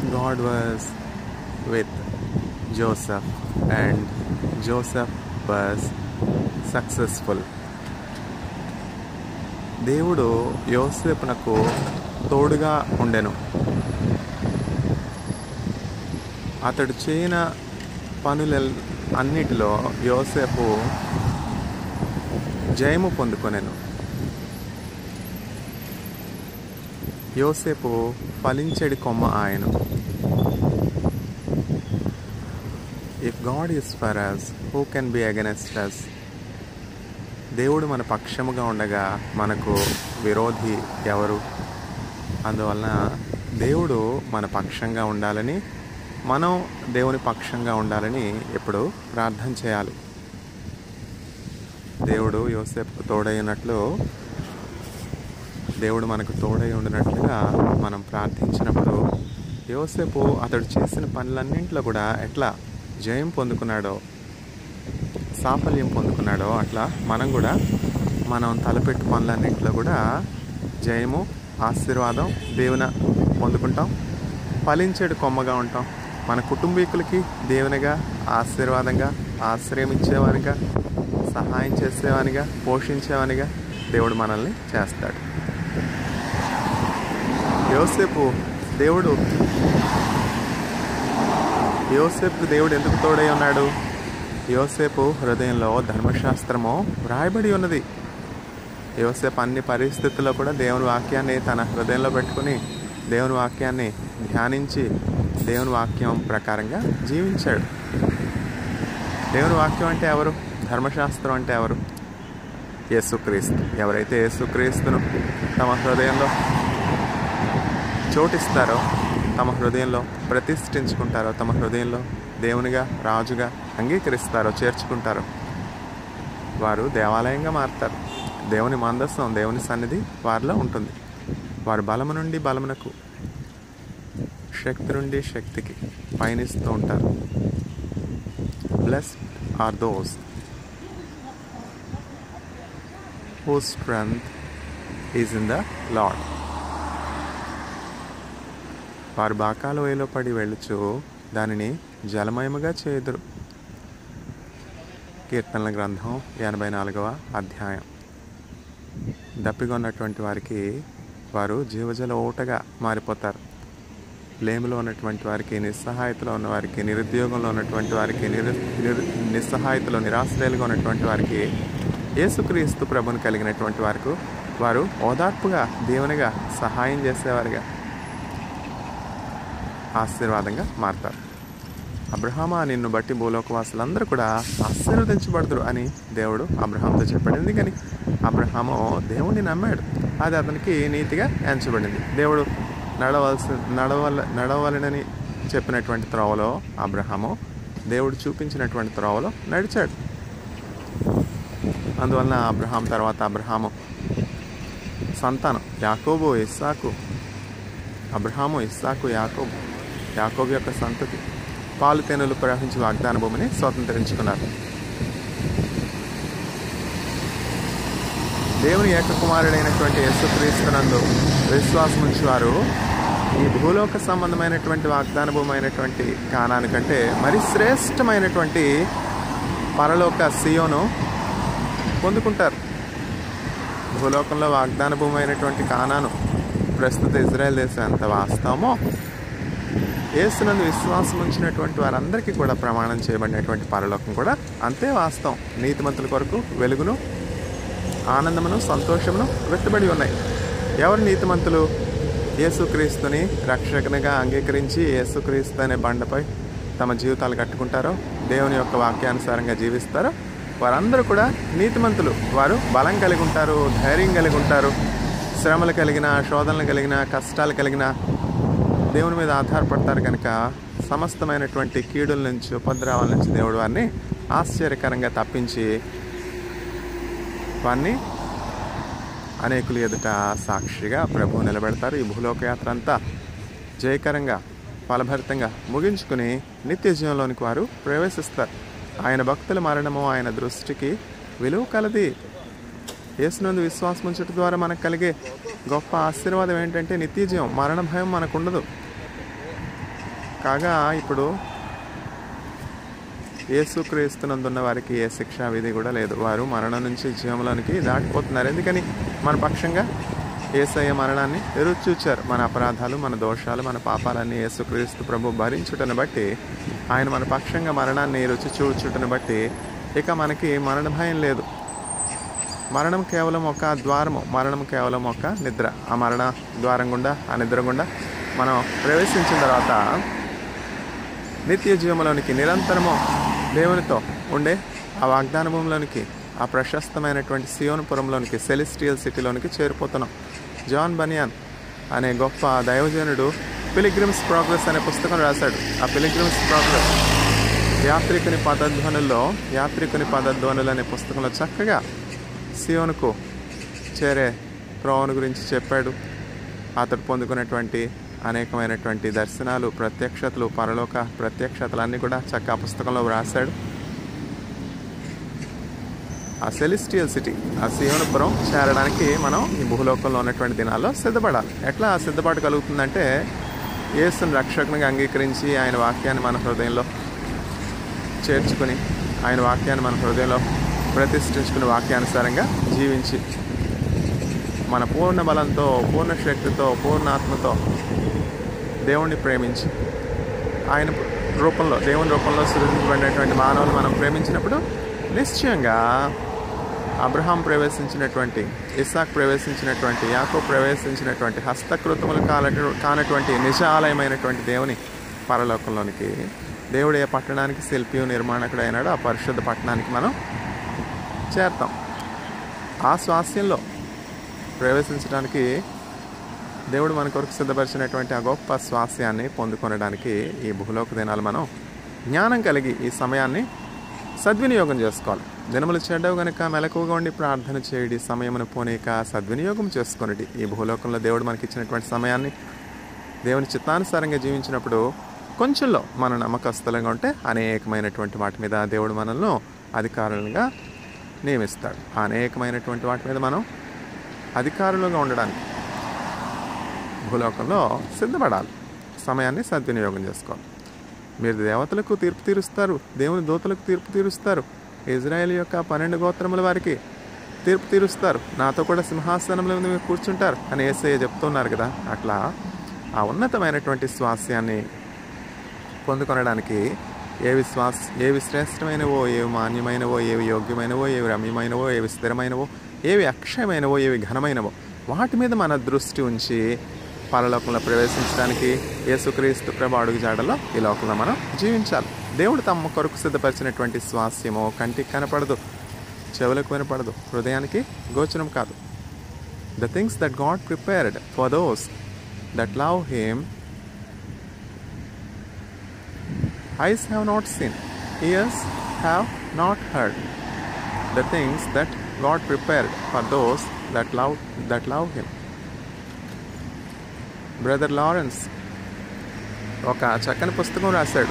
God was with Joseph and Joseph was successful. దేవుడు యోసేపునకు తోడుగా ఉండెను అతడు చేయన పనుల అన్నిటిలో యోసేపు జయము పొందుకొనెను యోసేపు ఫలించెడి కొమ్మ ఆయను if God is for us who can be against us దేవుడు మన పక్షముగా ఉండగా మనకు విరోధి ఎవరు అందువలన దేవుడు మన పక్షంగా ఉండాలని మనం దేవుని పక్షంగా ఉండాలని ఎప్పుడు ప్రార్థన చేయాలి దేవుడు యోసేపు తోడైనట్లు దేవుడు మనకు తోడై ఉండినట్లుగా మనం ప్రార్థించినప్పుడు యోసేపు అతడు చేసిన పనులన్నింటిలో కూడా ఎట్లా జయం పొందుకున్నాడో సాఫల్యం పొందుకున్నాడో అట్లా మనం కూడా మనం తలపెట్టు పనులన్నింటిలో కూడా జయము ఆశీర్వాదం దేవున పొందుకుంటాం ఫలించేడు కొమ్మగా ఉంటాం మన కుటుంబీకులకి దేవునిగా ఆశీర్వాదంగా ఆశ్రయం ఇచ్చేవానిగా సహాయం చేసేవానిగా పోషించేవానిగా దేవుడు మనల్ని చేస్తాడు యోసేపు దేవుడు యోసేపు దేవుడు ఎందుకు తోడై ఉన్నాడు యోసేపు హృదయంలో ధర్మశాస్త్రము వ్రాయబడి ఉన్నది యోసేపు అన్ని పరిస్థితుల్లో కూడా దేవుని వాక్యాన్ని తన హృదయంలో పెట్టుకుని దేవుని వాక్యాన్ని ధ్యానించి దేవుని వాక్యం ప్రకారంగా జీవించాడు దేవుని వాక్యం అంటే ఎవరు ధర్మశాస్త్రం అంటే ఎవరు యేసుక్రీస్తు ఎవరైతే యేసుక్రీస్తును తమ హృదయంలో చోటిస్తారో తమ హృదయంలో ప్రతిష్ఠించుకుంటారో తమ హృదయంలో దేవునిగా రాజుగా అంగీకరిస్తారో చేర్చుకుంటారో వారు దేవాలయంగా మారుతారు దేవుని మందస్సం దేవుని సన్నిధి వారిలో ఉంటుంది వారు బలము నుండి బలమునకు శక్తి నుండి శక్తికి పయనిస్తూ ఉంటారు blessed are those who strength is in the Lord వారు బాకాల వేలో పడి వెళ్ళుచు దానిని జలమయముగా చేదురు కీర్తనల గ్రంథం ఎనభై నాలుగవ అధ్యాయం దప్పిగా ఉన్నటువంటి వారికి వారు జీవజల ఓటగా మారిపోతారు లేములో ఉన్నటువంటి వారికి నిస్సహాయతలో ఉన్న వారికి నిరుద్యోగంలో ఉన్నటువంటి వారికి నిరు నిరు నిస్సహాయతలో నిరాశ్రయాలుగా ఉన్నటువంటి వారికి యేసుక్రీస్తు ప్రభుని కలిగినటువంటి వారికి వారు ఓదార్పుగా దేవునిగా సహాయం చేసేవారుగా ఆశీర్వాదంగా మారతారు అబ్రహామా నిన్ను బట్టి భూలోకవాసులందరూ కూడా ఆశీర్వదించబడదురు అని దేవుడు అబ్రహాంతో చెప్పాడు ఎందుకని అబ్రహాము దేవుణ్ణి నమ్మాడు అది అతనికి నీతిగా ఎంచబడింది దేవుడు నడవలసి నడవల నడవలనని చెప్పినటువంటి త్రోవలో అబ్రహాము దేవుడు చూపించినటువంటి త్రోవలో నడిచాడు అందువలన అబ్రహాం తర్వాత అబ్రహాము సంతానం యాకోబు ఇస్సాకు అబ్రహాము ఇస్సాకు యాకోబు యాకోబు యొక్క సంతతి పాలు తేనెలు ప్రవహించి వాగ్దాన భూమిని స్వతంత్రించుకున్నారు దేవుని ఏకకుమారుడైనటువంటి యేసుక్రీస్తునందు విశ్వాసం ఉంచేవారు ఈ భూలోక సంబంధమైనటువంటి వాగ్దాన భూమి అయినటువంటి కానాని కంటే మరి శ్రేష్టమైనటువంటి పరలోక సియోను పొందుకుంటారు భూలోకంలో వాగ్దాన భూమి అయినటువంటి కానాను ప్రస్తుత ఇజ్రాయెల్ దేశం ఎంత వాస్తవమో ఏసునందు విశ్వాసం ఉంచినటువంటి వారందరికీ కూడా ప్రమాణం చేయబడినటువంటి పరలోకం కూడా అంతే వాస్తవం నీతిమంతుల కొరకు వెలుగును ఆనందమును సంతోషమును వెత్తబడి ఉన్నాయి ఎవరు నీతిమంతులు యేసుక్రీస్తుని రక్షకునిగా అంగీకరించి యేసుక్రీస్తు అనే బండపై తమ జీవితాలు కట్టుకుంటారో దేవుని యొక్క వాక్యానుసారంగా జీవిస్తారో వారందరూ కూడా నీతిమంతులు వారు బలం కలిగి ఉంటారు ధైర్యం కలిగి ఉంటారు శ్రమలు కలిగిన శోధనలు కలిగిన కష్టాలు కలిగిన దేవుని మీద ఆధారపడతారు కనుక సమస్తమైనటువంటి కీడుల నుంచి ఉపద్రవాల నుంచి దేవుడు వారిని ఆశ్చర్యకరంగా తప్పించి వారిని అనేకులు ఎదుట సాక్షిగా ప్రభువు నిలబెడతారు ఈ భూలోక యాత్ర అంతా జయకరంగా ఫలభరితంగా ముగించుకుని నిత్య జీవంలోనికి వారు ప్రవేశిస్తారు ఆయన భక్తుల మరణము ఆయన దృష్టికి విలువ కలది యేసునందు విశ్వాసం ఉంచడం ద్వారా మనకు కలిగే గొప్ప ఆశీర్వాదం ఏంటంటే నిత్య జీవం మరణ భయం మనకు ఉండదు కాగా ఇప్పుడు యేసుక్రీస్తునందున్న వారికి ఏ శిక్షా విధి కూడా లేదు వారు మరణం నుంచి జీవంలోనికి దాటిపోతున్నారు ఎందుకని మన పక్షంగా ఏసయ్య మరణాన్ని రుచి చూచారు మన అపరాధాలు మన దోషాలు మన పాపాలన్నీ యేసుక్రీస్తు ప్రభు భరించుటను బట్టి ఆయన మన పక్షంగా మరణాన్ని రుచి చూచుటను బట్టి ఇక మనకి మరణ భయం లేదు మరణం కేవలం ఒక ద్వారము మరణం కేవలం ఒక నిద్ర ఆ మరణ ద్వారం గుండా ఆ నిద్ర గుండా మనం ప్రవేశించిన తర్వాత నిత్య జీవంలోనికి నిరంతరము దేవునితో ఉండే ఆ వాగ్దాన భూమిలోనికి ఆ ప్రశస్తమైనటువంటి సియోనుపురంలోనికి సెలిస్టియల్ సిటీలోనికి చేరిపోతున్నాం జాన్ బనియాన్ అనే గొప్ప దైవజనుడు పిలిగ్రిమ్స్ ప్రోగ్రెస్ అనే పుస్తకం రాశాడు ఆ పిలిగ్రిమ్స్ ప్రోగ్రెస్ యాత్రికుని పదధ్వనుల్లో యాత్రికుని పదధ్వనులు అనే పుస్తకంలో చక్కగా సియోనుకు చేరే త్రోవను గురించి చెప్పాడు అతడు పొందుకున్నటువంటి అనేకమైనటువంటి దర్శనాలు ప్రత్యక్షతలు పరలోక ప్రత్యక్షతలు అన్నీ కూడా చక్కగా పుస్తకంలో వ్రాసాడు ఆ సెలిస్టియల్ సిటీ ఆ సియోనపురం చేరడానికి మనం ఈ భూలోకంలో ఉన్నటువంటి దినాల్లో సిద్ధపడాలి ఎట్లా ఆ సిద్ధపాటు కలుగుతుందంటే యేసుని రక్షకునిగా అంగీకరించి ఆయన వాక్యాన్ని మన హృదయంలో చేర్చుకుని ఆయన వాక్యాన్ని మన హృదయంలో ప్రతిష్ఠించుకుని వాక్యానుసారంగా జీవించి మన పూర్ణ బలంతో పూర్ణ శక్తితో పూర్ణ ఆత్మతో దేవుణ్ణి ప్రేమించి ఆయన రూపంలో దేవుని రూపంలో సృజించబడినటువంటి మానవులు మనం ప్రేమించినప్పుడు నిశ్చయంగా అబ్రహాం ప్రవేశించినటువంటి ఇసాక్ ప్రవేశించినటువంటి యాకో ప్రవేశించినటువంటి హస్తకృతములు కాల కానటువంటి నిజాలయమైనటువంటి దేవుని పరలోకంలోనికి దేవుడు ఏ పట్టణానికి శిల్పి నిర్మాణకుడు అయినాడో ఆ పరిశుద్ధ పట్టణానికి మనం చేరతాం ఆ స్వాస్యంలో ప్రవేశించడానికి దేవుడు మన కొరకు సిద్ధపరిచినటువంటి ఆ గొప్ప స్వాస్యాన్ని పొందుకొనడానికి ఈ భూలోక దినాలు మనం జ్ఞానం కలిగి ఈ సమయాన్ని సద్వినియోగం చేసుకోవాలి దినములు చెడ్డవు గనుక మెలకువగా ఉండి ప్రార్థన చేయడి సమయమును పోనీక సద్వినియోగం చేసుకొనిడి ఈ భూలోకంలో దేవుడు మనకి ఇచ్చినటువంటి సమయాన్ని దేవుని చిత్తానుసారంగా జీవించినప్పుడు కొంచెంలో మన నమ్మకస్తులంగా ఉంటే అనేకమైనటువంటి వాటి మీద దేవుడు మనల్ని అధికారులుగా నియమిస్తాడు ఆ అనేకమైనటువంటి వాటి మీద మనం అధికారులుగా ఉండడానికి భూలోకంలో సిద్ధపడాలి సమయాన్ని సద్వినియోగం చేసుకోవాలి మీరు దేవతలకు తీర్పు తీరుస్తారు దేవుని దూతలకు తీర్పు తీరుస్తారు ఇజ్రాయెల్ యొక్క పన్నెండు గోత్రముల వారికి తీర్పు తీరుస్తారు నాతో కూడా సింహాసనంలో మీద మీరు కూర్చుంటారు అని ఏసయ్య చెప్తున్నారు కదా అట్లా ఆ ఉన్నతమైనటువంటి స్వాస్యాన్ని పొందుకొనడానికి ఏవి శ్వాస ఏవి శ్రేష్టమైనవో ఏవి మాన్యమైనవో ఏవి యోగ్యమైనవో ఏవి రమ్యమైనవో ఏవి స్థిరమైనవో ఏవి అక్షయమైనవో ఏవి ఘనమైనవో వాటి మీద మన దృష్టి ఉంచి పరలోకంలో ప్రవేశించడానికి యేసుక్రీస్తు ప్రభు అడుగు జాడలో ఈ లోకంలో మనం జీవించాలి దేవుడు తమ కొరకు సిద్ధపరిచినటువంటి స్వాస్యమో కంటికి కనపడదు చెవులకు వినపడదు హృదయానికి గోచరం కాదు the things that God prepared for those that love him eyes have not seen, ears have not heard. The things that God prepared for those that love that love Him. Brother Lawrence ఒక చక్కని పుస్తకం రాశాడు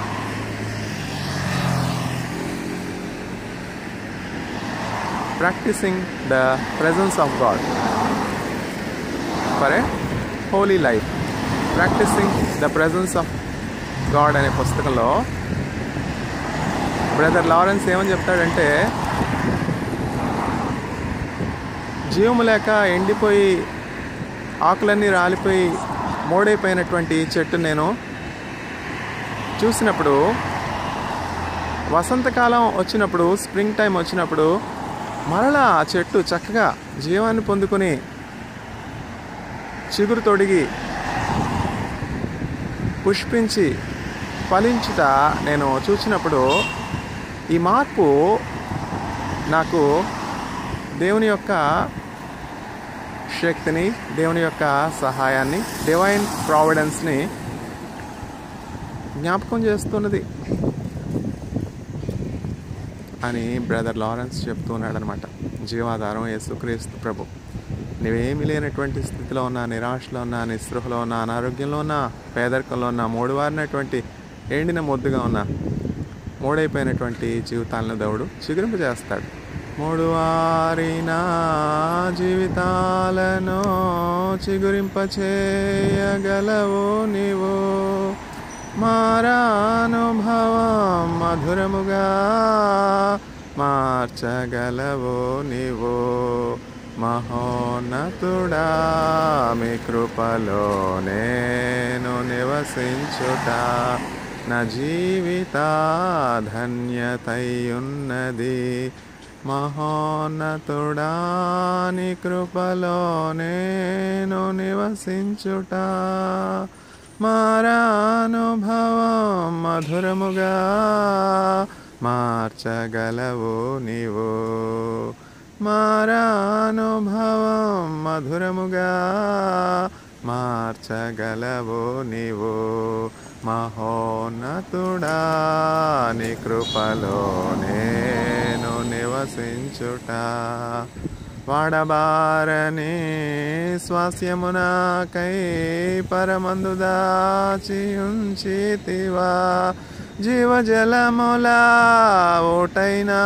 practicing the presence of God for a holy life practicing the presence of God అనే పుస్తకంలో brother Lawrence ఏమని చెప్తాడంటే జీవము లేక ఎండిపోయి ఆకులన్నీ రాలిపోయి మోడైపోయినటువంటి చెట్టు నేను చూసినప్పుడు వసంతకాలం వచ్చినప్పుడు స్ప్రింగ్ టైం వచ్చినప్పుడు మరలా ఆ చెట్టు చక్కగా జీవాన్ని పొందుకొని చిగురు తొడిగి పుష్పించి ఫలించుట నేను చూసినప్పుడు ఈ మార్పు నాకు దేవుని యొక్క శక్తిని దేవుని యొక్క సహాయాన్ని డివైన్ ప్రావిడెన్స్ని జ్ఞాపకం చేస్తున్నది అని బ్రదర్ లారెన్స్ చెప్తున్నాడు అనమాట జీవాధారం యేసుక్రీస్తు ప్రభు నువ్వేమీ లేనటువంటి స్థితిలో ఉన్న నిరాశలో ఉన్న నిస్పృహలో ఉన్న అనారోగ్యంలో ఉన్న పేదరికంలో ఉన్న మూడువారినటువంటి ఎండిన మొద్దుగా ఉన్న మూడైపోయినటువంటి జీవితాలను దేవుడు చిగురింపు చేస్తాడు మూడువారిన జీవితాలను చిగురింప చేయగలవు నీవు మారానుభవం మధురముగా మార్చగలవో నీవో మహోన్నతుడా మీ కృపలో నేను నివసించుట నా జీవిత ధన్యతయున్నది మహోన్నతుడా నీ కృపలో నేను నివసించుట మారానుభవం మధురముగా మార్చగలవు నీవు మారానుభవం మధురముగా మార్చగలవు నీవు మహోన్నతుడా నీ కృపలో నేను నివసించుట వాడబారని స్వాస్యమునాకై పరమందు దాచి ఉంచితివా జీవజలముల ఓటైనా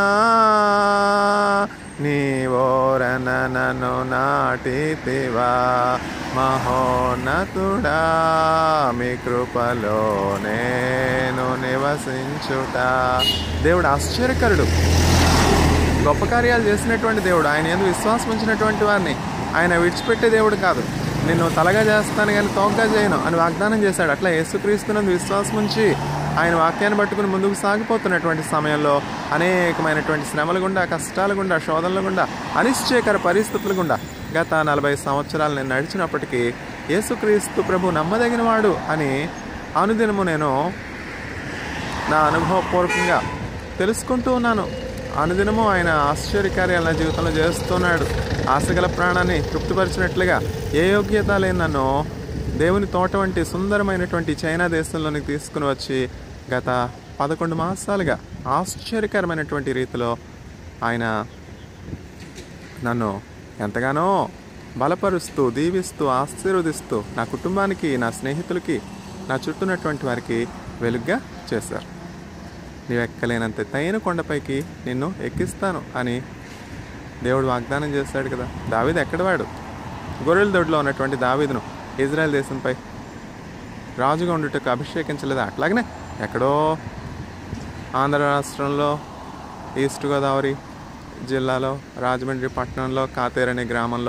నీవోరన నన్ను నాటితివా మహోన్నతుడా మీ కృపలో నేను నివసించుట దేవుడు ఆశ్చర్యకరుడు గొప్ప కార్యాలు చేసినటువంటి దేవుడు ఆయన ఎందుకు విశ్వాసం ఉంచినటువంటి వారిని ఆయన విడిచిపెట్టే దేవుడు కాదు నిన్ను తలగా చేస్తాను కానీ తోగ్గా చేయను అని వాగ్దానం చేశాడు అట్లా యేసుక్రీస్తునందు విశ్వాసం ఉంచి ఆయన వాక్యాన్ని పట్టుకుని ముందుకు సాగిపోతున్నటువంటి సమయంలో అనేకమైనటువంటి శ్రమల గుండా కష్టాల గుండా శోధనల గుండా అనిశ్చయకర పరిస్థితుల గుండా గత నలభై సంవత్సరాలు నేను నడిచినప్పటికీ యేసుక్రీస్తు ప్రభు నమ్మదగినవాడు అని అనుదినము నేను నా అనుభవపూర్వకంగా తెలుసుకుంటూ ఉన్నాను అనుదినము ఆయన ఆశ్చర్యకార్యాలు నా జీవితంలో చేస్తున్నాడు ఆశగల ప్రాణాన్ని తృప్తిపరిచినట్లుగా ఏ యోగ్యత లేని నన్ను దేవుని తోట వంటి సుందరమైనటువంటి చైనా దేశంలోనికి తీసుకుని వచ్చి గత పదకొండు మాసాలుగా ఆశ్చర్యకరమైనటువంటి రీతిలో ఆయన నన్ను ఎంతగానో బలపరుస్తూ దీవిస్తూ ఆశీర్వదిస్తూ నా కుటుంబానికి నా స్నేహితులకి నా చుట్టూన్నటువంటి వారికి వెలుగ్గా చేశారు నీవు ఎక్కలేనంత ఎత్తైన కొండపైకి నిన్ను ఎక్కిస్తాను అని దేవుడు వాగ్దానం చేశాడు కదా దావీదు ఎక్కడవాడు గొర్రెల దొడ్లో ఉన్నటువంటి దావీదును ఇజ్రాయెల్ దేశంపై రాజుగా ఉండుటకు అభిషేకించలేదు అట్లాగనే ఎక్కడో ఆంధ్ర రాష్ట్రంలో ఈస్ట్ గోదావరి జిల్లాలో రాజమండ్రి పట్టణంలో కాతేరు అనే గ్రామంలో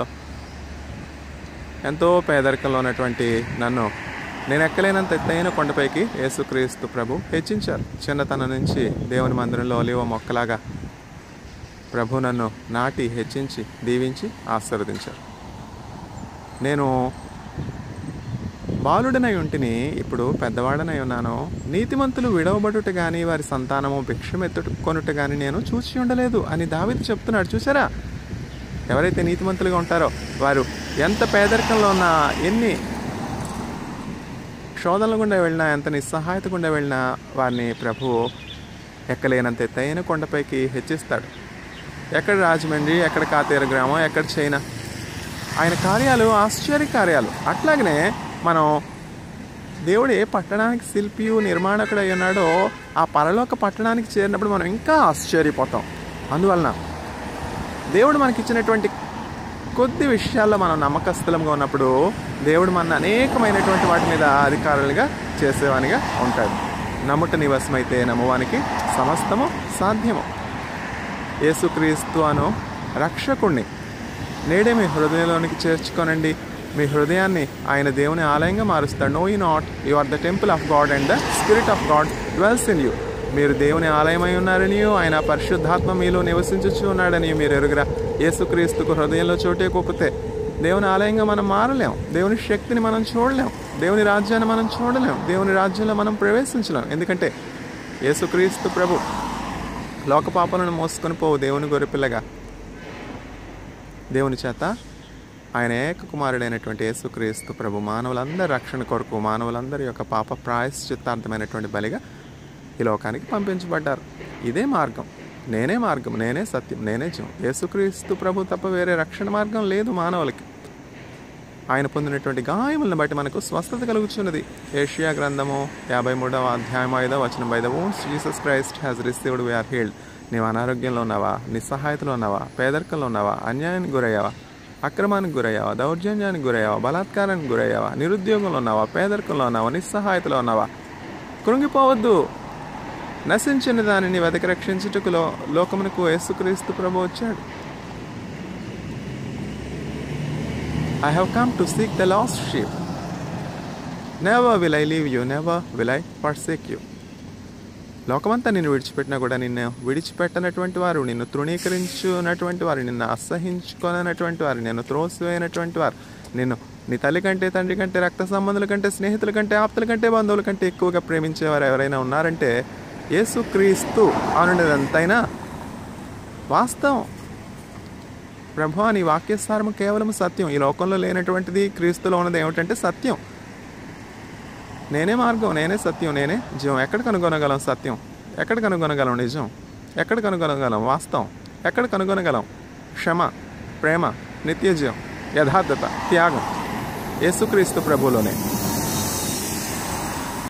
ఎంతో పేదరికంలో ఉన్నటువంటి నన్ను నేను ఎక్కలేనంత ఎత్తైన కొండపైకి యేసుక్రీస్తు ప్రభు హెచ్చించారు చిన్నతనం నుంచి దేవుని మందిరంలో ఒలివ మొక్కలాగా ప్రభు నన్ను నాటి హెచ్చించి దీవించి ఆశీర్వదించారు నేను బాలుడనై ఉంటిని ఇప్పుడు పెద్దవాడనై ఉన్నాను నీతిమంతులు విడవబడుట గాని వారి సంతానము భిక్షమెత్తుకొనుట గాని నేను చూసి ఉండలేదు అని దావిది చెప్తున్నాడు చూసారా ఎవరైతే నీతిమంతులుగా ఉంటారో వారు ఎంత పేదరికంలో ఉన్నా ఎన్ని శోధనల గుండా వెళ్ళినా ఎంత నిస్సహాయత గుండా వెళ్ళినా వారిని ప్రభువు ఎక్కలేనంత ఎత్తైన కొండపైకి హెచ్చిస్తాడు ఎక్కడ రాజమండ్రి ఎక్కడ కాతేరు గ్రామం ఎక్కడ చైనా ఆయన కార్యాలు ఆశ్చర్య కార్యాలు అట్లాగనే మనం దేవుడు ఏ పట్టణానికి శిల్పియు నిర్మాణకుడు అయి ఉన్నాడో ఆ పరలోక పట్టణానికి చేరినప్పుడు మనం ఇంకా ఆశ్చర్యపోతాం అందువలన దేవుడు మనకి ఇచ్చినటువంటి కొద్ది విషయాల్లో మనం నమ్మకస్తులంగా ఉన్నప్పుడు దేవుడు మన అనేకమైనటువంటి వాటి మీద అధికారులుగా చేసేవానిగా ఉంటాడు నమ్ముట నివసమైతే నమ్మువానికి సమస్తము సాధ్యము యేసుక్రీస్తు అను రక్షకుణ్ణి నేడే మీ హృదయంలోనికి చేర్చుకోనండి మీ హృదయాన్ని ఆయన దేవుని ఆలయంగా మారుస్తాడు know you not you are the temple of God and the spirit of God dwells in you మీరు దేవుని ఆలయమై ఉన్నారని ఆయన పరిశుద్ధాత్మ మీలో నివసించుచు ఉన్నాడని మీరు ఎరుగురా యేసుక్రీస్తుకు హృదయంలో చోటే కూపితే దేవుని ఆలయంగా మనం మారలేం దేవుని శక్తిని మనం చూడలేం దేవుని రాజ్యాన్ని మనం చూడలేం దేవుని రాజ్యంలో మనం ప్రవేశించలేం ఎందుకంటే యేసుక్రీస్తు ప్రభు లోక పాపలను మోసుకొని పోవు దేవుని గొర్రెపిల్లగా దేవుని చేత ఆయన ఏక కుమారుడైనటువంటి యేసుక్రీస్తు ప్రభు మానవులందరి రక్షణ కొరకు మానవులందరి యొక్క పాప ప్రాయశ్చిత్తార్థమైనటువంటి బలిగా ఈ లోకానికి పంపించబడ్డారు ఇదే మార్గం నేనే మార్గం నేనే సత్యం నేనే జీవం యేసుక్రీస్తు ప్రభు తప్ప వేరే రక్షణ మార్గం లేదు మానవులకి ఆయన పొందినటువంటి గాయములను బట్టి మనకు స్వస్థత కలుగుచున్నది ఏషియా గ్రంథము యాభై మూడవ అధ్యాయం ఐదవ వచనం by the wounds Jesus Christ has received we are healed నీవు అనారోగ్యంలో ఉన్నావా నిస్సహాయతలో ఉన్నావా పేదరికంలో ఉన్నావా అన్యాయానికి గురయ్యావా అక్రమానికి గురయ్యావా దౌర్జన్యానికి గురయ్యావా బలాత్కారానికి గురయ్యావా నిరుద్యోగంలో ఉన్నావా పేదరికంలో ఉన్నావా నిస్సహాయతలో ఉన్నావా కృంగిపోవద్దు నశించిన దానిని వెతకి రక్షించుటకు లో లోకమునకు యేసుక్రీస్తు ప్రభు వచ్చాడు I have come to seek the lost sheep never will I leave you never will I forsake you లోకమంతా నిన్ను విడిచిపెట్టినా కూడా నిన్ను విడిచిపెట్టనటువంటి వారు నిన్ను తృణీకరించున్నటువంటి వారు నిన్ను అసహించుకోనటువంటి వారు నిన్ను త్రోసివేయనటువంటి వారు నిన్ను నీ తల్లి కంటే తండ్రి కంటే రక్త సంబంధుల కంటే స్నేహితుల కంటే ఆప్తుల కంటే బంధువుల కంటే ఎక్కువగా ప్రేమించేవారు ఎవరైనా ఉన్నారంటే యేసుక్రీస్తు అనున్నదంతైనా వాస్తవం ప్రభు నీ వాక్యసారము కేవలం సత్యం ఈ లోకంలో లేనటువంటిది క్రీస్తులో ఉన్నది ఏమిటంటే సత్యం నేనే మార్గం నేనే సత్యం నేనే జీవం ఎక్కడ కనుగొనగలం సత్యం ఎక్కడ కనుగొనగలం నిజం ఎక్కడ కనుగొనగలం వాస్తవం ఎక్కడ కనుగొనగలం క్షమ ప్రేమ నిత్యజీవం యథార్థత త్యాగం యేసుక్రీస్తు ప్రభులోనే